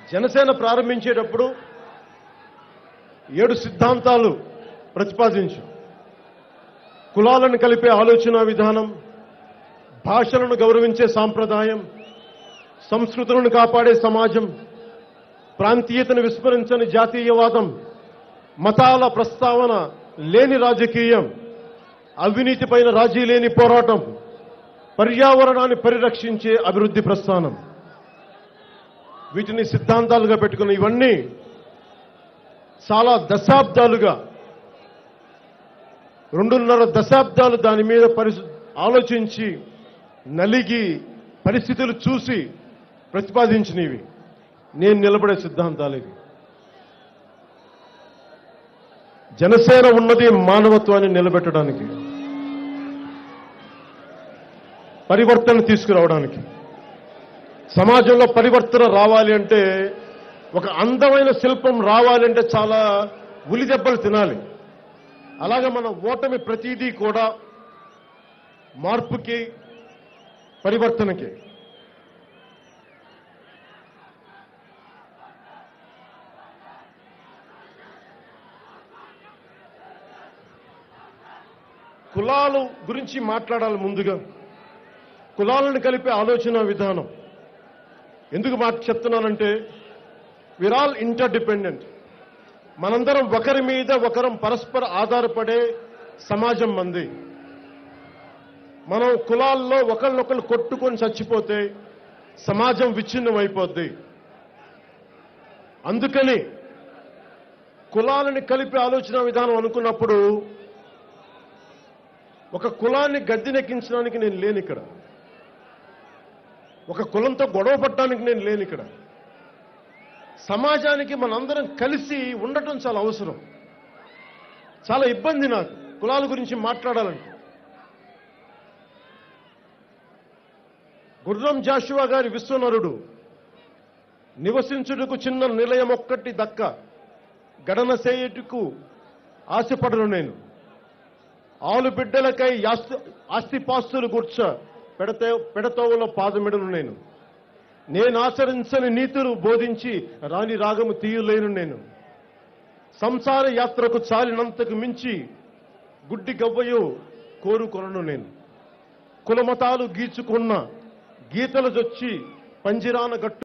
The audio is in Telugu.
జనసేన ప్రారంభించేటప్పుడు ఏడు సిద్ధాంతాలు ప్రతిపాదించు కులాలను కలిపే ఆలోచన విధానం భాషలను గౌరవించే సాంప్రదాయం సంస్కృతులను కాపాడే సమాజం ప్రాంతీయతను విస్మరించని జాతీయవాదం మతాల ప్రస్తావన లేని రాజకీయం అవినీతిపైన రాజీ లేని పోరాటం పర్యావరణాన్ని పరిరక్షించే అభివృద్ధి ప్రస్థానం వీటిని సిద్ధాంతాలుగా పెట్టుకున్న ఇవన్నీ చాలా దశాబ్దాలుగా రెండున్నర దశాబ్దాలు దాని మీద పరిశు ఆలోచించి నలిగి పరిస్థితులు చూసి ప్రతిపాదించినవి నేను నిలబడే సిద్ధాంతాలు ఇవి జనసేన ఉన్నది మానవత్వాన్ని నిలబెట్టడానికి పరివర్తన తీసుకురావడానికి సమాజంలో పరివర్తన రావాలి అంటే ఒక అందమైన శిల్పం రావాలి అంటే చాలా ఉలి దెబ్బలు తినాలి అలాగే మన ఓటమి ప్రతిదీ కూడా మార్పుకి పరివర్తనకి కులాలు గురించి మాట్లాడాలి ముందుగా కులాలను కలిపే ఆలోచన విధానం ఎందుకు మాట చెప్తున్నానంటే విర్ ఆల్ ఇంటర్ డిపెండెంట్ మనందరం ఒకరి మీద ఒకరం పరస్పర ఆధారపడే సమాజం మంది మనం కులాల్లో ఒకరినొకరు కొట్టుకొని చచ్చిపోతే సమాజం విచ్ఛిన్నం అయిపోద్ది అందుకని కులాలని కలిపి ఆలోచన విధానం అనుకున్నప్పుడు ఒక కులాన్ని గద్దెనెక్కించడానికి నేను లేను ఇక్కడ ఒక కులంతో గొడవ పడటానికి నేను లేను ఇక్కడ సమాజానికి మనందరం కలిసి ఉండటం చాలా అవసరం చాలా ఇబ్బంది నాకు కులాల గురించి మాట్లాడాలంటే గుర్రం జాషువా గారి విశ్వనరుడు నివసించుటకు చిన్న నిలయం ఒక్కటి దక్క గడన సేయుటకు ఆశపడను నేను ఆలు బిడ్డలకై యాస్తి ఆస్తిపాస్తులు గుర్చ పెడతే పెడతోవలో పాదమిడను నేను నేను ఆచరించని నీతులు బోధించి రాని రాగము తీయలేను నేను సంసార యాత్రకు చాలినంతకు మించి గుడ్డి గవ్వయు కోరుకొనను నేను కులమతాలు గీచుకున్న గీతలు జొచ్చి పంజిరాన గట్టు